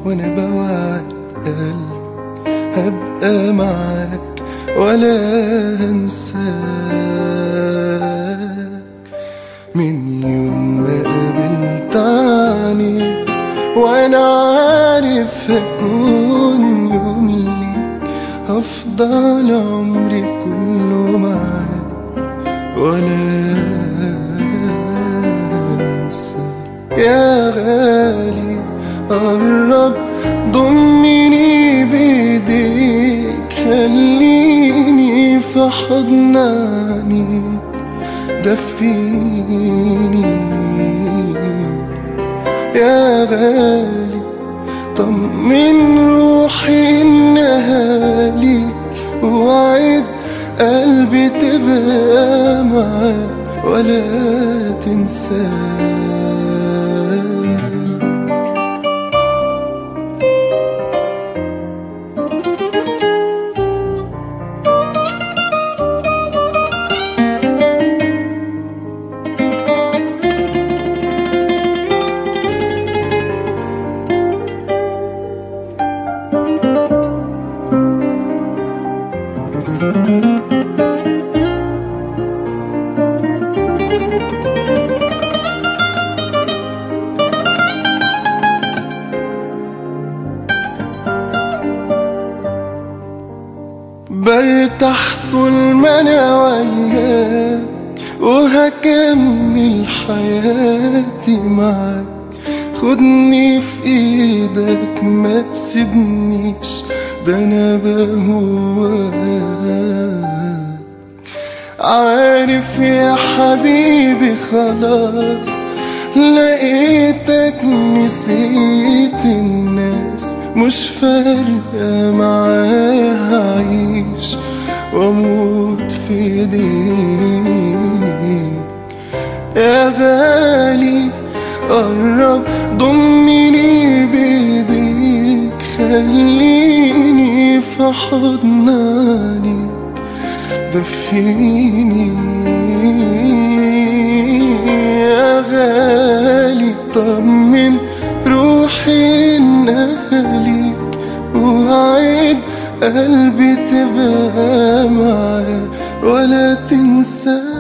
وانا بوعد قلبي هبقى معاك ولا هنساك من يوم ما قابلت عنيك وانا عارف هكون يوم ليك هفضل عمري كله معاك ولا انسى يا غالي قرب ضمني بايديك خليني في حضناني دفيني يا غالي طمن روحي انها ليك وعد قلبي تبقى معاك ولا تنساك برتاح طول ما انا وياك وهكمل حياتي معاك خدني في ايدك ما تسيبنيش ده انا بهواك عارف يا حبيبي خلاص لقيتك نسيت الناس مش فارقة معايا هعيش واموت في ايديك يا غالي قرب ضمني بايديك خليني في حضناني دفيني يا غالي طمن روحي انها ليك وعد قلبي تبقى معايا ولا تنساك